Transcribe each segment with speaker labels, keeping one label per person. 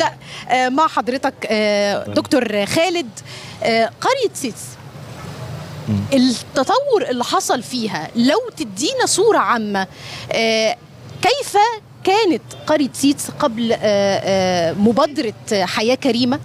Speaker 1: ابدا آه، مع حضرتك آه، دكتور خالد آه، قريه سيتس التطور اللي حصل فيها لو تدينا صوره عامه آه، كيف كانت قريه سيتس قبل آه، آه، مبادره حياه كريمه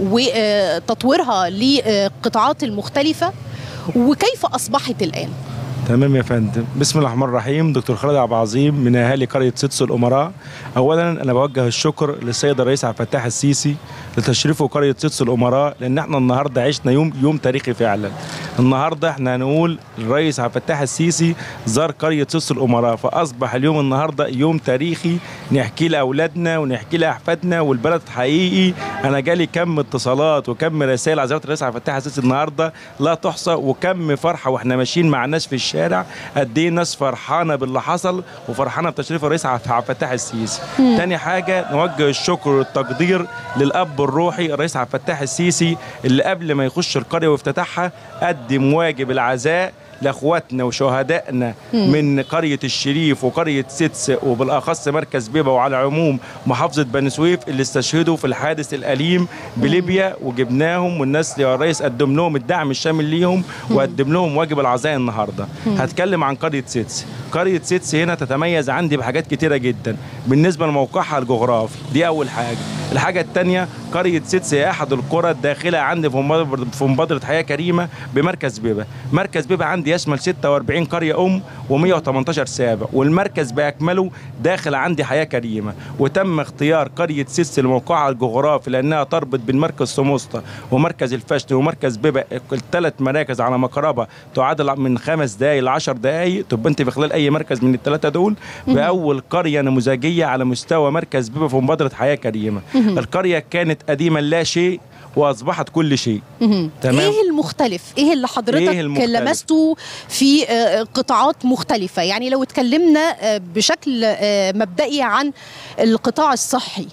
Speaker 1: وتطويرها للقطاعات المختلفه وكيف اصبحت الان
Speaker 2: تمام يا فندم بسم الله الرحمن الرحيم دكتور خالد عبد العظيم من اهالي قريه سدس الامراء اولا انا بوجه الشكر للسيد الرئيس عبد الفتاح السيسي لتشريفه قريه سدس الامراء لان احنا النهارده عشنا يوم يوم تاريخي فعلا النهارده احنا هنقول الرئيس عبد الفتاح السيسي زار قريه سدس الامراء فاصبح اليوم النهارده يوم تاريخي نحكي لاولادنا ونحكي لاحفادنا والبلد حقيقي انا جالي كم اتصالات وكم رسائل على زياره الرئيس عبد الفتاح السيسي النهارده لا تحصى وكم فرحه واحنا ماشيين مع الناس في الشارع قد ايه الناس فرحانه باللي حصل وفرحانه بتشريف الرئيس عبد الفتاح السيسي تاني حاجه نوجه الشكر والتقدير للاب الروحي الرئيس عبد الفتاح السيسي اللي قبل ما يخش القريه وافتتاحها قدم واجب العزاء لاخواتنا وشهدائنا من قريه الشريف وقريه سدس وبالاخص مركز بيبا وعلى عموم محافظه بني سويف اللي استشهدوا في الحادث الاليم بليبيا وجبناهم والناس يا ريس قدم لهم الدعم الشامل ليهم وقدم لهم واجب العزاء النهارده هتكلم عن قريه سدس قريه سدس هنا تتميز عندي بحاجات كتيره جدا بالنسبه لموقعها الجغرافي دي اول حاجه الحاجه الثانيه قريه سدس هي احد القرى الداخله عندي في مبادره في مبادره حياه كريمه بمركز بيبا مركز بيبا عندي يشمل 46 قريه ام و118 سابع والمركز باكمله داخل عندي حياه كريمه وتم اختيار قريه سدس لموقعها الجغرافي لانها تربط بين مركز سموسطه ومركز الفشل ومركز بيبا الثلاث مراكز على مقربه تعادل من خمس دقائق ل 10 دقائق تبقى انت في خلال اي مركز من الثلاثه دول باول قريه نموذجيه على مستوى مركز بيبا في مبادره حياه كريمه القريه كانت قديما لا شيء واصبحت كل شيء
Speaker 1: تمام ايه المختلف ايه اللي حضرتك إيه المختلف؟ لمسته في قطاعات مختلفه يعني لو اتكلمنا بشكل مبدئي عن القطاع الصحي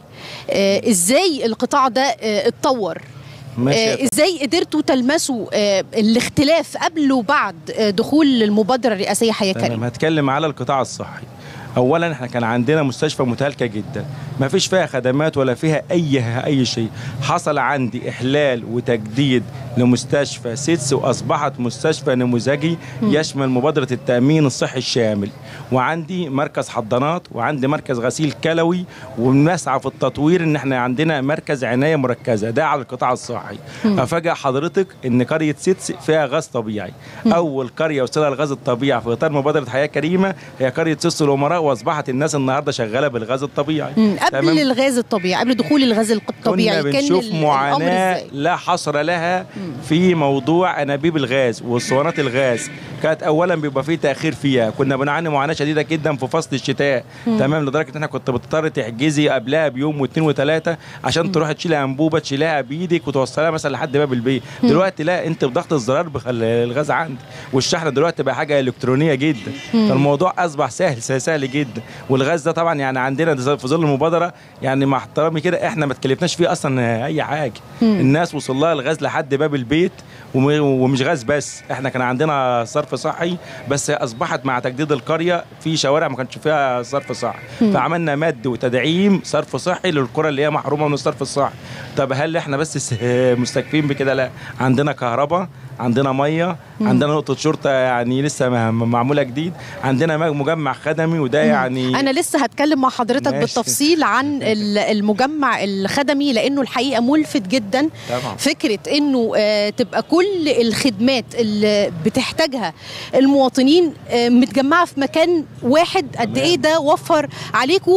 Speaker 1: ازاي القطاع ده اتطور آه ازاي قدرتوا تلمسوا آه الاختلاف قبل وبعد آه دخول المبادره الرئاسيه حياه كريمه
Speaker 2: هتكلم على القطاع الصحي اولا احنا كان عندنا مستشفى متهالكه جدا ما فيش فيها خدمات ولا فيها اي اي شيء حصل عندي احلال وتجديد لمستشفى سيتس واصبحت مستشفى نموذجي يشمل مبادره التامين الصحي الشامل وعندي مركز حضانات وعندي مركز غسيل كلوي وبنسعى في التطوير ان احنا عندنا مركز عنايه مركزه ده على القطاع الصحي افاجئ حضرتك ان قريه سيتس فيها غاز طبيعي اول قريه وصلها الغاز الطبيعي في اطار مبادره حياه كريمه هي قريه سيتس الامراء واصبحت الناس النهارده شغاله بالغاز الطبيعي
Speaker 1: قبل تمام؟ الغاز الطبيعي قبل دخول الغاز الطبيعي
Speaker 2: كنا بنشوف كان معاناه لا حصر لها في موضوع انابيب الغاز واسطوانات الغاز كانت اولا بيبقى في تاخير فيها كنا بنعاني معاناه شديده جدا في فصل الشتاء مم. تمام لدرجه ان احنا كنت بتضطر تحجزي قبلها بيوم واثنين وثلاثه عشان تروحي تشيلي انبوبه تشيلها بايدك وتوصلها مثلا لحد باب البيت مم. دلوقتي لا انت بضغط الزرار الغاز عندك والشحن دلوقتي بقى حاجه الكترونيه جدا مم. فالموضوع اصبح سهل سهل جدا والغاز ده طبعا يعني عندنا في ظل المبادره يعني مع احترامي كده احنا ما تكلفناش فيه اصلا اي حاجه مم. الناس وصل لها الغاز لحد باب البيت ومش غاز بس احنا كان عندنا صرف صحي بس اصبحت مع تجديد القريه في شوارع ما كانش فيها صرف صحي مم. فعملنا مد وتدعيم صرف صحي للقرى اللي هي محرومه من الصرف الصحي طب هل احنا بس مستكفين بكده لا عندنا كهرباء عندنا ميه مم. عندنا نقطه شرطه يعني لسه معموله جديد عندنا مجمع خدمي وده يعني
Speaker 1: انا لسه هتكلم مع حضرتك ماشي. بالتفصيل عن المجمع الخدمي لانه الحقيقه ملفت جدا
Speaker 2: طبعا.
Speaker 1: فكره انه آه تبقى كل الخدمات اللي بتحتاجها المواطنين آه متجمعه في مكان واحد قد ايه ده وفر عليكم